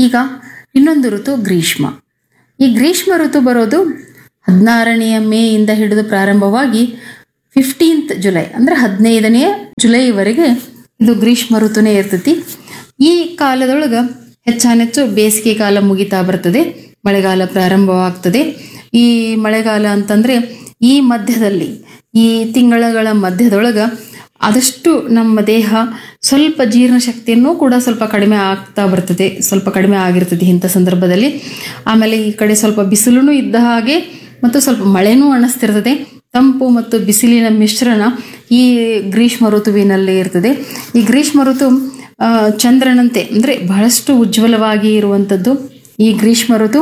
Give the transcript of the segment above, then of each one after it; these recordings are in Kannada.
ಈಗ ಇನ್ನೊಂದು ಋತು ಗ್ರೀಷ್ಮ ಈ ಗ್ರೀಷ್ಮ ಋತು ಬರೋದು ಹದಿನಾರನೆಯ ಮೇಯಿಂದ ಹಿಡಿದು ಪ್ರಾರಂಭವಾಗಿ ಫಿಫ್ಟೀನ್ತ್ ಜುಲೈ ಅಂದರೆ ಹದಿನೈದನೆಯ ಜುಲೈವರೆಗೆ ಇದು ಗ್ರೀಷ್ಮ ಋತುನೇ ಇರ್ತೈತಿ ಈ ಕಾಲದೊಳಗೆ ಹೆಚ್ಚಾನೆಚ್ಚು ಬೇಸಿಗೆ ಕಾಲ ಮುಗಿತಾ ಬರ್ತದೆ ಮಳೆಗಾಲ ಪ್ರಾರಂಭವಾಗ್ತದೆ ಈ ಮಳೆಗಾಲ ಅಂತಂದರೆ ಈ ಮಧ್ಯದಲ್ಲಿ ಈ ತಿಂಗಳಗಳ ಮಧ್ಯದೊಳಗೆ ಆದಷ್ಟು ನಮ್ಮ ದೇಹ ಸ್ವಲ್ಪ ಜೀರ್ಣಶಕ್ತಿಯನ್ನು ಕೂಡ ಸ್ವಲ್ಪ ಕಡಿಮೆ ಆಗ್ತಾ ಬರ್ತದೆ ಸ್ವಲ್ಪ ಕಡಿಮೆ ಆಗಿರ್ತದೆ ಇಂಥ ಸಂದರ್ಭದಲ್ಲಿ ಆಮೇಲೆ ಈ ಕಡೆ ಸ್ವಲ್ಪ ಬಿಸಿಲೂ ಇದ್ದ ಹಾಗೆ ಮತ್ತು ಸ್ವಲ್ಪ ಮಳೆನೂ ಅನಿಸ್ತಿರ್ತದೆ ತಂಪು ಮತ್ತು ಬಿಸಿಲಿನ ಮಿಶ್ರಣ ಈ ಗ್ರೀಷ್ಮ ಋತುವಿನಲ್ಲಿ ಇರ್ತದೆ ಈ ಗ್ರೀಷ್ಮ ಋತು ಆ, ಚಂದ್ರನಂತೆ ಅಂದರೆ ಬಹಳಷ್ಟು ಉಜ್ವಲವಾಗಿ ಇರುವಂಥದ್ದು ಈ ಗ್ರೀಷ್ಮ ಋತು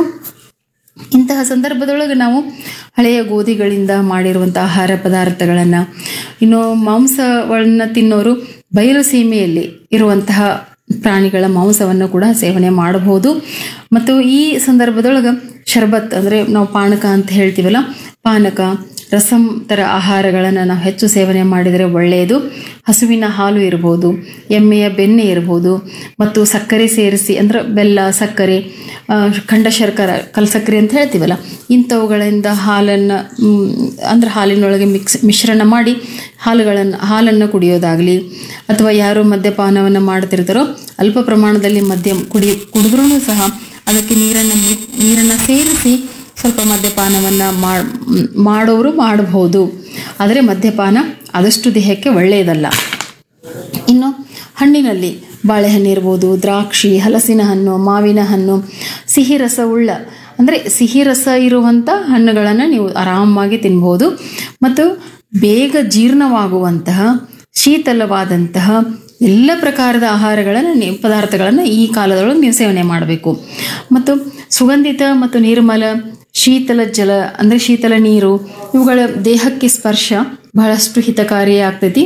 ಇಂತಹ ಸಂದರ್ಭದೊಳಗೆ ನಾವು ಹಳೆಯ ಗೋಧಿಗಳಿಂದ ಮಾಡಿರುವಂಥ ಆಹಾರ ಪದಾರ್ಥಗಳನ್ನು ಇನ್ನು ಮಾಂಸವನ್ನು ತಿನ್ನೋರು ಬಯಲು ಸೀಮೆಯಲ್ಲಿ ಇರುವಂತಹ ಪ್ರಾಣಿಗಳ ಮಾಂಸವನ್ನು ಕೂಡ ಸೇವನೆ ಮಾಡಬಹುದು ಮತ್ತು ಈ ಸಂದರ್ಭದೊಳಗೆ ಶರ್ಬತ್ ಅಂದರೆ ನಾವು ಪಾನಕ ಅಂತ ಹೇಳ್ತೀವಲ್ಲ ಪಾನಕ ರಸಂ ಥರ ಆಹಾರಗಳನ್ನು ನಾವು ಹೆಚ್ಚು ಸೇವನೆ ಮಾಡಿದರೆ ಒಳ್ಳೆಯದು ಹಸುವಿನ ಹಾಲು ಇರ್ಬೋದು ಎಮ್ಮೆಯ ಬೆಣ್ಣೆ ಇರ್ಬೋದು ಮತ್ತು ಸಕ್ಕರೆ ಸೇರಿಸಿ ಅಂದ್ರೆ ಬೆಲ್ಲ ಸಕ್ಕರೆ ಆ, ಖಂಡ ಶರ್ಕರ ಕಲ್ಸಕ್ಕರೆ ಅಂತ ಹೇಳ್ತೀವಲ್ಲ ಇಂಥವುಗಳಿಂದ ಹಾಲನ್ನು ಅಂದ್ರೆ ಹಾಲಿನೊಳಗೆ ಮಿಕ್ಸ್ ಮಿಶ್ರಣ ಮಾಡಿ ಹಾಲುಗಳನ್ನು ಹಾಲನ್ನು ಕುಡಿಯೋದಾಗಲಿ ಅಥವಾ ಯಾರು ಮದ್ಯಪಾನವನ್ನು ಮಾಡ್ತಿರ್ತಾರೋ ಅಲ್ಪ ಪ್ರಮಾಣದಲ್ಲಿ ಮದ್ಯ ಕುಡಿ ಕುಡಿದ್ರೂ ಸಹ ಅದಕ್ಕೆ ನೀರನ್ನು ಮಿ- ನೀರನ್ನು ಸೇರಿಸಿ ಸ್ವಲ್ಪ ಮದ್ಯಪಾನವನ್ನು ಮಾಡೋರು ಮಾಡಬಹುದು ಆದರೆ ಮದ್ಯಪಾನ ಆದಷ್ಟು ದೇಹಕ್ಕೆ ಒಳ್ಳೆಯದಲ್ಲ ಇನ್ನು ಹಣ್ಣಿನಲ್ಲಿ ಬಾಳೆಹಣ್ಣು ಇರ್ಬೋದು ದ್ರಾಕ್ಷಿ ಹಲಸಿನ ಹಣ್ಣು ಮಾವಿನ ಹಣ್ಣು ಸಿಹಿ ರಸವುಳ್ಳ ಅಂದರೆ ಸಿಹಿ ರಸ ಇರುವಂಥ ಹಣ್ಣುಗಳನ್ನು ನೀವು ಆರಾಮಾಗಿ ತಿನ್ಬೋದು ಮತ್ತು ಬೇಗ ಜೀರ್ಣವಾಗುವಂತಹ ಶೀತಲವಾದಂತಹ ಎಲ್ಲ ಪ್ರಕಾರದ ಆಹಾರಗಳನ್ನು ನೀವು ಪದಾರ್ಥಗಳನ್ನು ಈ ಕಾಲದೊಳಗೆ ನೀವು ಸೇವನೆ ಮಾಡಬೇಕು ಮತ್ತು ಸುಗಂಧಿತ ಮತ್ತು ನಿರ್ಮಲ ಶೀತಲ ಜಲ ಅಂದರೆ ಶೀತಲ ನೀರು ಇವುಗಳ ದೇಹಕ್ಕೆ ಸ್ಪರ್ಶ ಬಹಳಷ್ಟು ಹಿತಕಾರಿಯಾಗ್ತೈತಿ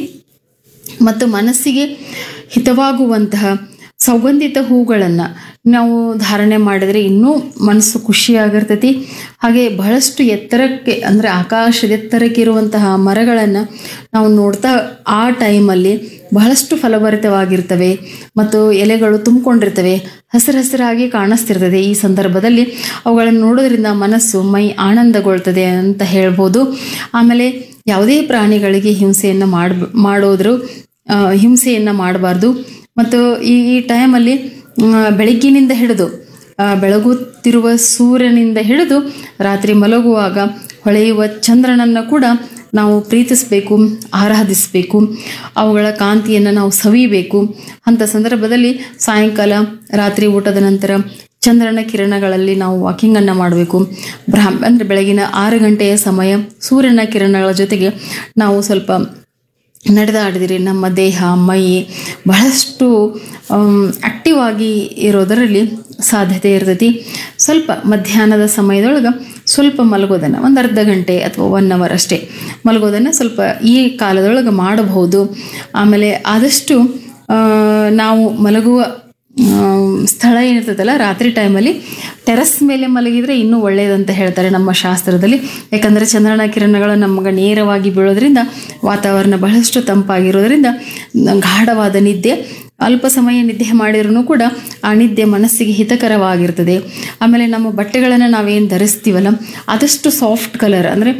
ಮತ್ತು ಮನಸ್ಸಿಗೆ ಹಿತವಾಗುವಂತಹ ಸೌಗಂಧಿತ ಹೂಗಳನ್ನು ನಾವು ಧಾರಣೆ ಮಾಡಿದರೆ ಇನ್ನೂ ಮನಸ್ಸು ಖುಷಿಯಾಗಿರ್ತೈತಿ ಹಾಗೆ ಬಹಳಷ್ಟು ಎತ್ತರಕ್ಕೆ ಅಂದರೆ ಆಕಾಶದ ಎತ್ತರಕ್ಕೆ ಇರುವಂತಹ ಮರಗಳನ್ನು ನಾವು ನೋಡ್ತಾ ಆ ಟೈಮಲ್ಲಿ ಬಹಳಷ್ಟು ಫಲಭರಿತವಾಗಿರ್ತವೆ ಮತ್ತು ಎಲೆಗಳು ತುಂಬಿಕೊಂಡಿರ್ತವೆ ಹಸಿರು ಹಸಿರಾಗಿ ಕಾಣಿಸ್ತಿರ್ತದೆ ಈ ಸಂದರ್ಭದಲ್ಲಿ ಅವುಗಳನ್ನು ನೋಡೋದ್ರಿಂದ ಮನಸ್ಸು ಮೈ ಆನಂದಗೊಳ್ತದೆ ಅಂತ ಹೇಳ್ಬೋದು ಆಮೇಲೆ ಯಾವುದೇ ಪ್ರಾಣಿಗಳಿಗೆ ಹಿಂಸೆಯನ್ನು ಮಾಡ್ ಮಾಡೋದ್ರು ಆ, ಹಿಂಸೆಯನ್ನು ಮಾಡಬಾರ್ದು ಮತ್ತು ಈ ಈ ಟೈಮಲ್ಲಿ ಮ್, ಬೆಳಗ್ಗಿನಿಂದ ಹಿಡಿದು ಆ, ಬೆಳಗುತ್ತಿರುವ ಸೂರ್ಯನಿಂದ ಹಿಡಿದು ರಾತ್ರಿ ಮಲಗುವಾಗ ಹೊಳೆಯುವ ಚಂದ್ರನನ್ನು ಕೂಡ ನಾವು ಪ್ರೀತಿಸಬೇಕು ಆರಾಧಿಸಬೇಕು ಅವುಗಳ ಕಾಂತಿಯನ್ನು ನಾವು ಸವಿಬೇಕು ಅಂಥ ಸಂದರ್ಭದಲ್ಲಿ ಸಾಯಂಕಾಲ ರಾತ್ರಿ ಊಟದ ನಂತರ ಚಂದ್ರನ ಕಿರಣಗಳಲ್ಲಿ ನಾವು ವಾಕಿಂಗನ್ನು ಮಾಡಬೇಕು ಬ್ರಾಹ್ಮ ಅಂದರೆ ಬೆಳಗಿನ ಆರು ಗಂಟೆಯ ಸಮಯ ಸೂರ್ಯನ ಕಿರಣಗಳ ಜೊತೆಗೆ ನಾವು ಸ್ವಲ್ಪ ನಡೆದಾಡಿದರೆ ನಮ್ಮ ದೇಹ ಮೈ ಬಹಳಷ್ಟು ಆಕ್ಟಿವ್ ಆಗಿ ಇರೋದರಲ್ಲಿ ಸಾಧ್ಯತೆ ಇರ್ತೈತಿ ಸ್ವಲ್ಪ ಮಧ್ಯಾಹ್ನದ ಸಮಯದೊಳಗೆ ಸ್ವಲ್ಪ ಮಲಗೋದನ್ನು ಒಂದು ಅರ್ಧ ಗಂಟೆ ಅಥವಾ ಒನ್ ಅವರ್ ಅಷ್ಟೇ ಮಲಗೋದನ್ನು ಸ್ವಲ್ಪ ಈ ಕಾಲದೊಳಗೆ ಮಾಡಬಹುದು ಆಮೇಲೆ ಆದಷ್ಟು ಆ, ನಾವು ಮಲಗುವ ಆ, ಸ್ಥಳ ಏನಿರ್ತದಲ್ಲ ರಾತ್ರಿ ಟೈಮಲ್ಲಿ ಟೆರಸ್ ಮೇಲೆ ಮಲಗಿದರೆ ಇನ್ನೂ ಒಳ್ಳೆಯದಂತ ಹೇಳ್ತಾರೆ ನಮ್ಮ ಶಾಸ್ತ್ರದಲ್ಲಿ ಯಾಕಂದರೆ ಚಂದ್ರನ ಕಿರಣಗಳು ನಮಗೆ ನೇರವಾಗಿ ಬೀಳೋದ್ರಿಂದ ವಾತಾವರಣ ಬಹಳಷ್ಟು ತಂಪಾಗಿರೋದ್ರಿಂದ ಗಾಢವಾದ ನಿದ್ದೆ ಅಲ್ಪ ಸಮಯ ನಿದ್ದೆ ಮಾಡಿದ್ರೂ ಕೂಡ ಆ ನಿದ್ದೆ ಮನಸ್ಸಿಗೆ ಹಿತಕರವಾಗಿರ್ತದೆ ಆಮೇಲೆ ನಮ್ಮ ಬಟ್ಟೆಗಳನ್ನು ನಾವೇನು ಧರಿಸ್ತೀವಲ್ಲ ಆದಷ್ಟು ಸಾಫ್ಟ್ ಕಲರ್ ಅಂದರೆ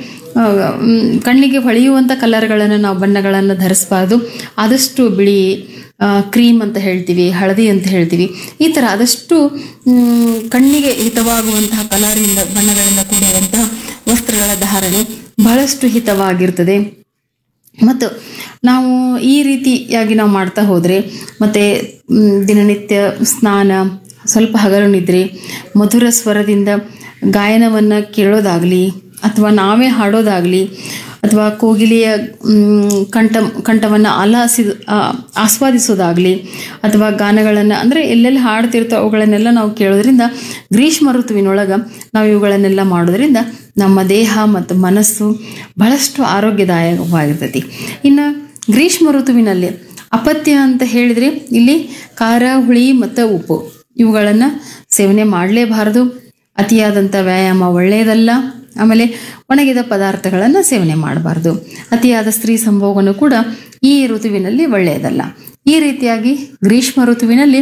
ಕಣ್ಣಿಗೆ ಹೊಳೆಯುವಂಥ ಕಲರ್ಗಳನ್ನು ನಾವು ಬಣ್ಣಗಳನ್ನು ಧರಿಸಬಾರ್ದು ಆದಷ್ಟು ಬಿಳಿ ಕ್ರೀಮ್ ಅಂತ ಹೇಳ್ತೀವಿ ಹಳದಿ ಅಂತ ಹೇಳ್ತೀವಿ ಈ ಥರ ಆದಷ್ಟು ಮ್, ಕಣ್ಣಿಗೆ ಹಿತವಾಗುವಂತಹ ಕಲರಿಂದ ಬಣ್ಣಗಳಿಂದ ಕೂಡಿರುವಂತಹ ವಸ್ತ್ರಗಳ ಧಾರಣೆ ಬಹಳಷ್ಟು ಹಿತವಾಗಿರ್ತದೆ ಮತ್ತು ನಾವು ಈ ರೀತಿಯಾಗಿ ನಾವು ಮಾಡ್ತಾ ಹೋದರೆ ಮತ್ತು ಮ್, ದಿನನಿತ್ಯ ಸ್ನಾನ ಸ್ವಲ್ಪ ಹಗಲು ನಿದ್ರೆ ಮಧುರ ಸ್ವರದಿಂದ ಗಾಯನವನ್ನು ಕೇಳೋದಾಗಲಿ ಅಥವಾ ನಾವೇ ಹಾಡೋದಾಗಲಿ ಅಥವಾ ಕೋಗಿಲೆಯ ಮ್, ಕಂಠ ಕಂಠವನ್ನು ಆಲಾಸಿ ಆ, ಆಸ್ವಾದಿಸೋದಾಗಲಿ ಅಥವಾ ಗಾನಗಳನ್ನು ಅಂದರೆ ಎಲ್ಲೆಲ್ಲಿ ಹಾಡ್ತಿರ್ತೋ ಅವುಗಳನ್ನೆಲ್ಲ ನಾವು ಕೇಳೋದ್ರಿಂದ ಗ್ರೀಷ್ಮ ಋತುವಿನೊಳಗೆ ನಾವು ಇವುಗಳನ್ನೆಲ್ಲ ಮಾಡೋದ್ರಿಂದ ನಮ್ಮ ದೇಹ ಮತ್ತು ಮನಸ್ಸು ಬಹಳಷ್ಟು ಆರೋಗ್ಯದಾಯಕವಾಗಿರ್ತೈತಿ ಇನ್ನು ಗ್ರೀಷ್ಮ ಋತುವಿನಲ್ಲಿ ಅಪತ್ಯ ಅಂತ ಹೇಳಿದರೆ ಇಲ್ಲಿ ಖಾರ ಹುಳಿ ಮತ್ತು ಉಪ್ಪು ಇವುಗಳನ್ನು ಸೇವನೆ ಮಾಡಲೇಬಾರದು ಅತಿಯಾದಂಥ ವ್ಯಾಯಾಮ ಒಳ್ಳೆಯದಲ್ಲ ಆಮೇಲೆ ಒಣಗಿದ ಪದಾರ್ಥಗಳನ್ನು ಸೇವನೆ ಮಾಡಬಾರ್ದು ಅತಿಯಾದ ಸ್ತ್ರೀ ಸಂಭೋಗನೂ ಕೂಡ ಈ ಋತುವಿನಲ್ಲಿ ಒಳ್ಳೆಯದಲ್ಲ ಈ ರೀತಿಯಾಗಿ ಗ್ರೀಷ್ಮ ಋತುವಿನಲ್ಲಿ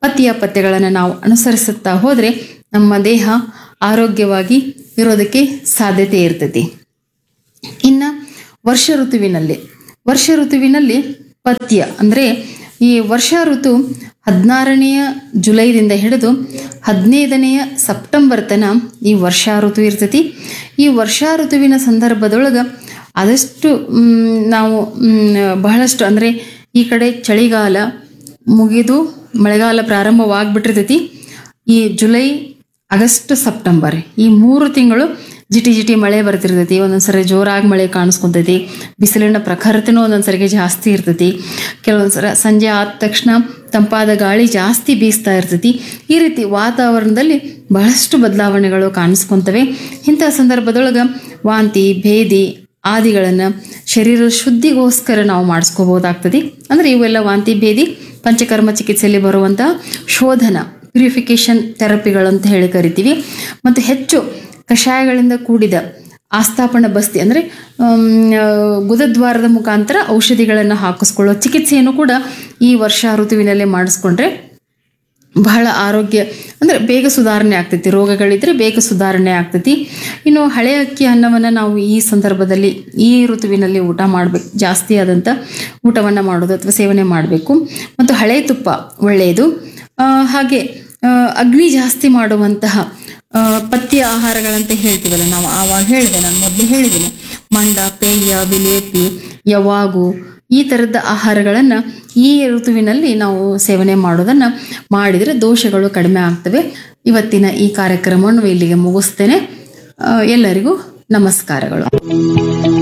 ಪಥ್ಯ ಪಥ್ಯಗಳನ್ನು ನಾವು ಅನುಸರಿಸುತ್ತಾ ಹೋದರೆ ನಮ್ಮ ದೇಹ ಆರೋಗ್ಯವಾಗಿ ಇರೋದಕ್ಕೆ ಸಾಧ್ಯತೆ ಇರ್ತೈತಿ ಇನ್ನು ವರ್ಷ ಋತುವಿನಲ್ಲಿ ವರ್ಷ ಋತುವಿನಲ್ಲಿ ಪಥ್ಯ ಅಂದರೆ ಈ ವರ್ಷ ಋತು ಹದಿನಾರನೆಯ ಜುಲೈದಿಂದ ಹಿಡಿದು ಹದಿನೈದನೆಯ ಸೆಪ್ಟೆಂಬರ್ ತನ ಈ ವರ್ಷಾ ಋತು ಇರ್ತೈತಿ ಈ ವರ್ಷಾ ಋತುವಿನ ಸಂದರ್ಭದೊಳಗೆ ಆದಷ್ಟು ಮ್, ನಾವು ಮ್, ಬಹಳಷ್ಟು ಅಂದರೆ ಈ ಕಡೆ ಚಳಿಗಾಲ ಮುಗಿದು ಮಳೆಗಾಲ ಪ್ರಾರಂಭವಾಗ್ಬಿಟ್ಟಿರ್ತೈತಿ ಈ ಜುಲೈ ಆಗಸ್ಟ್ ಸೆಪ್ಟೆಂಬರ್ ಈ ಮೂರು ತಿಂಗಳು ಜಿಟಿ ಜಿಟಿ ಮಳೆ ಬರ್ತಿರ್ತೈತಿ ಒಂದೊಂದ್ಸರಿ ಜೋರಾಗಿ ಮಳೆ ಕಾಣಿಸ್ಕೊಂತೈತಿ ಬಿಸಿಲಿನ ಪ್ರಖರತೆನೂ ಒಂದೊಂದ್ಸರಿಗೆ ಜಾಸ್ತಿ ಇರ್ತೈತಿ ಕೆಲವೊಂದ್ಸಲ ಸಂಜೆ ಆದ ತಕ್ಷಣ ತಂಪಾದ ಗಾಳಿ ಜಾಸ್ತಿ ಬೀಸ್ತಾ ಇರ್ತೈತಿ ಈ ರೀತಿ ವಾತಾವರಣದಲ್ಲಿ ಬಹಳಷ್ಟು ಬದಲಾವಣೆಗಳು ಕಾಣಿಸ್ಕೊಂತವೆ ಇಂಥ ಸಂದರ್ಭದೊಳಗೆ ವಾಂತಿ ಭೇದಿ ಆದಿಗಳನ್ನು ಶರೀರದ ಶುದ್ಧಿಗೋಸ್ಕರ ನಾವು ಮಾಡಿಸ್ಕೋಬೋದಾಗ್ತದೆ ಅಂದರೆ ಇವೆಲ್ಲ ವಾಂತಿ ಭೇದಿ ಪಂಚಕರ್ಮ ಚಿಕಿತ್ಸೆಯಲ್ಲಿ ಬರುವಂತಹ ಶೋಧನ ಪ್ಯೂರಿಫಿಕೇಶನ್ ಥೆರಪಿಗಳಂತ ಹೇಳಿ ಕರಿತೀವಿ ಮತ್ತು ಹೆಚ್ಚು ಕಷಾಯಗಳಿಂದ ಕೂಡಿದ ಆಸ್ಥಾಪನ ಬಸ್ತಿ ಅಂದರೆ ಗುದದ್ವಾರದ ಮುಖಾಂತರ ಔಷಧಿಗಳನ್ನು ಹಾಕಿಸ್ಕೊಳ್ಳೋ ಚಿಕಿತ್ಸೆಯನ್ನು ಕೂಡ ಈ ವರ್ಷ ಋತುವಿನಲ್ಲೇ ಮಾಡಿಸ್ಕೊಂಡ್ರೆ ಬಹಳ ಆರೋಗ್ಯ ಅಂದರೆ ಬೇಗ ಸುಧಾರಣೆ ಆಗ್ತೈತಿ ರೋಗಗಳಿದ್ರೆ ಬೇಗ ಸುಧಾರಣೆ ಆಗ್ತೈತಿ ಇನ್ನು ಹಳೆ ಅಕ್ಕಿ ಅನ್ನವನ್ನು ನಾವು ಈ ಸಂದರ್ಭದಲ್ಲಿ ಈ ಋತುವಿನಲ್ಲಿ ಊಟ ಮಾಡಬೇಕು ಜಾಸ್ತಿ ಆದಂಥ ಊಟವನ್ನು ಮಾಡೋದು ಅಥವಾ ಸೇವನೆ ಮಾಡಬೇಕು ಮತ್ತು ಹಳೆ ತುಪ್ಪ ಒಳ್ಳೆಯದು ಆ, ಹಾಗೆ ಆ, ಅಗ್ನಿ ಜಾಸ್ತಿ ಮಾಡುವಂತಹ ಆ, ಪಥ್ಯ ಆಹಾರಗಳಂತ ಹೇಳ್ತೀವಲ್ಲ ನಾವು ಆವಾಗ ಹೇಳಿದೆ ನಾನು ಮೊದಲು ಹೇಳಿದ್ದೀನಿ ಮಂಡ ಪೇಯ ವಿಲೇಪಿ ಯವಾಗು ಈ ಥರದ ಆಹಾರಗಳನ್ನು ಈ ಋತುವಿನಲ್ಲಿ ನಾವು ಸೇವನೆ ಮಾಡೋದನ್ನು ಮಾಡಿದರೆ ದೋಷಗಳು ಕಡಿಮೆ ಆಗ್ತವೆ ಇವತ್ತಿನ ಈ ಕಾರ್ಯಕ್ರಮವನ್ನು ಇಲ್ಲಿಗೆ ಮುಗಿಸ್ತೇನೆ ಆ, ಎಲ್ಲರಿಗೂ ನಮಸ್ಕಾರಗಳು